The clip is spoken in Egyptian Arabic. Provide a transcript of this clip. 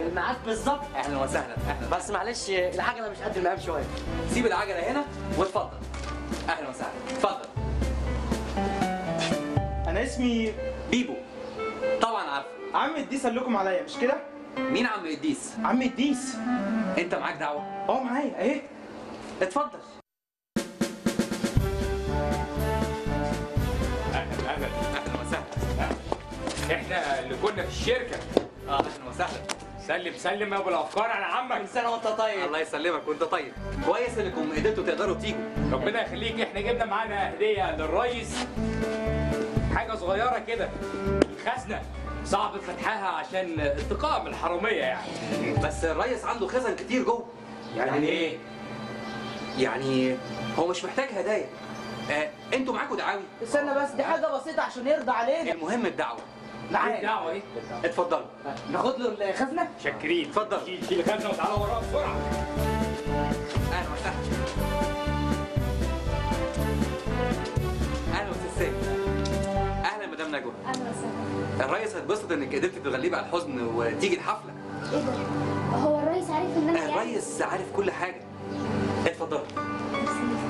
في الميعاد بالظبط اهلا وسهلا اهلا بس معلش العجله مش قد المقام شويه سيب العجله هنا واتفضل اهلا وسهلا اتفضل انا اسمي بيبو طبعا عارف عم اديس قال لكم عليا مش كده مين عم اديس عم اديس انت معاك دعوه اه معايا اهي اتفضل اهلا اهلا اهلا وسهلا احنا اللي كنا في الشركه اه اهلا وسهلا سلم سلم يا ابو الافكار على عمك سنه وانت طيب الله يسلمك وانت طيب كويس انكم قدرتوا تقدروا تيجوا ربنا يخليك احنا جبنا معانا هديه للريس حاجه صغيره كده الخزنه صعب فتحها عشان انتقام الحراميه يعني بس الريس عنده خزن كتير جوه يعني ايه يعني هو مش محتاج هدايا آه انتوا معاكم دعاوي استنى بس دي حاجه بسيطه عشان يرضى علينا المهم الدعوه ايه معانا الدعوه ايه اتفضلوا ناخد له الخزنه شكرين اتفضل. شيل شيل الخزنه وتعالى وراها بسرعه اهلا وسهلا اهلا استاذ سامي اهلا مدام نجوى اهلا وسهلا الريس هيتبسط انك قدرتي تتغلبي على الحزن وتيجي الحفله ايه ده هو الريس عارف ان انا جاي الريس عارف كل حاجه اتفضلوا بس